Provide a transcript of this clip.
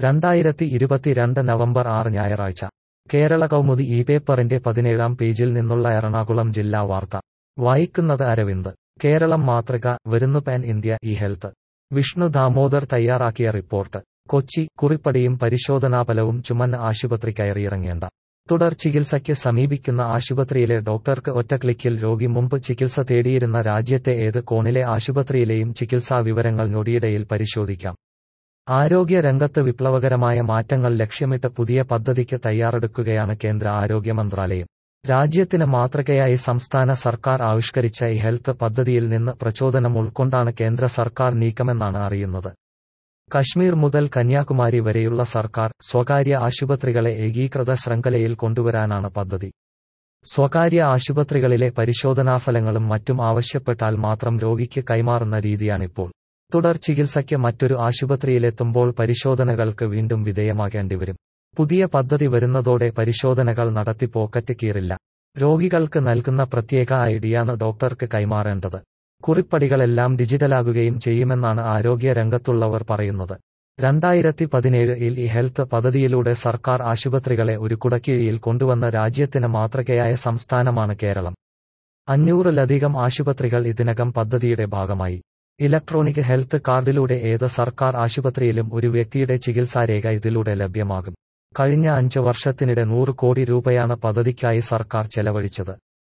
രണ്ടായിരത്തി ഇരുപത്തിരണ്ട് നവംബർ ആറ് ഞായറാഴ്ച കേരള കൗമുദി ഈ പേപ്പറിന്റെ പതിനേഴാം പേജിൽ നിന്നുള്ള എറണാകുളം ജില്ലാ വാർത്ത വായിക്കുന്നത് അരവിന്ദ് കേരളം മാതൃക വരുന്നു pan India e health Vishnu Damodar തയ്യാറാക്കിയ റിപ്പോർട്ട് കൊച്ചി കുറിപ്പടിയും പരിശോധനാഫലവും ചുമന്ന് ആശുപത്രി കയറിയിറങ്ങേണ്ട തുടർ ചികിത്സയ്ക്ക് സമീപിക്കുന്ന ആശുപത്രിയിലെ ഡോക്ടർക്ക് ഒറ്റ ക്ലിക്കിൽ രോഗി മുമ്പ് ചികിത്സ തേടിയിരുന്ന രാജ്യത്തെ ഏത് കോണിലെ ആശുപത്രിയിലെയും ചികിത്സാ വിവരങ്ങൾ ഞൊടിയിടയിൽ പരിശോധിക്കാം ആരോഗ്യ രംഗത്ത് വിപ്ലവകരമായ മാറ്റങ്ങൾ ലക്ഷ്യമിട്ട് പുതിയ പദ്ധതിക്ക് തയ്യാറെടുക്കുകയാണ് കേന്ദ്ര ആരോഗ്യ മന്ത്രാലയം രാജ്യത്തിന് മാതൃകയായി സംസ്ഥാന സർക്കാർ ആവിഷ്കരിച്ച ഈ ഹെൽത്ത് പദ്ധതിയിൽ നിന്ന് പ്രചോദനം ഉൾക്കൊണ്ടാണ് കേന്ദ്ര സർക്കാർ നീക്കമെന്നാണ് അറിയുന്നത് കശ്മീർ മുതൽ കന്യാകുമാരി വരെയുള്ള സർക്കാർ സ്വകാര്യ ആശുപത്രികളെ ഏകീകൃത ശൃംഖലയിൽ കൊണ്ടുവരാനാണ് പദ്ധതി സ്വകാര്യ ആശുപത്രികളിലെ പരിശോധനാഫലങ്ങളും മറ്റും ആവശ്യപ്പെട്ടാൽ മാത്രം രോഗിക്ക് കൈമാറുന്ന രീതിയാണിപ്പോൾ തുടർ ചികിത്സയ്ക്ക് മറ്റൊരു ആശുപത്രിയിലെത്തുമ്പോൾ പരിശോധനകൾക്ക് വീണ്ടും വിധേയമാകേണ്ടിവരും പുതിയ പദ്ധതി വരുന്നതോടെ പരിശോധനകൾ നടത്തി പോക്കറ്റ് കീറില്ല രോഗികൾക്ക് നൽകുന്ന പ്രത്യേക ഐഡിയാണ് ഡോക്ടർക്ക് കൈമാറേണ്ടത് കുറിപ്പടികളെല്ലാം ഡിജിറ്റലാകുകയും ചെയ്യുമെന്നാണ് ആരോഗ്യ രംഗത്തുള്ളവർ പറയുന്നത് രണ്ടായിരത്തി പതിനേഴിൽ ഈ ഹെൽത്ത് പദ്ധതിയിലൂടെ സർക്കാർ ആശുപത്രികളെ ഒരു കുടക്കീഴിയിൽ കൊണ്ടുവന്ന രാജ്യത്തിന് മാതൃകയായ സംസ്ഥാനമാണ് കേരളം അഞ്ഞൂറിലധികം ആശുപത്രികൾ ഇതിനകം പദ്ധതിയുടെ ഭാഗമായി ഇലക്ട്രോണിക് ഹെൽത്ത് കാർഡിലൂടെ ഏത് സർക്കാർ ആശുപത്രിയിലും ഒരു വ്യക്തിയുടെ ചികിത്സാരേഖ ഇതിലൂടെ ലഭ്യമാകും കഴിഞ്ഞ അഞ്ച് വർഷത്തിനിടെ നൂറ് കോടി രൂപയാണ് പദ്ധതിക്കായി സർക്കാർ ചെലവഴിച്ചത്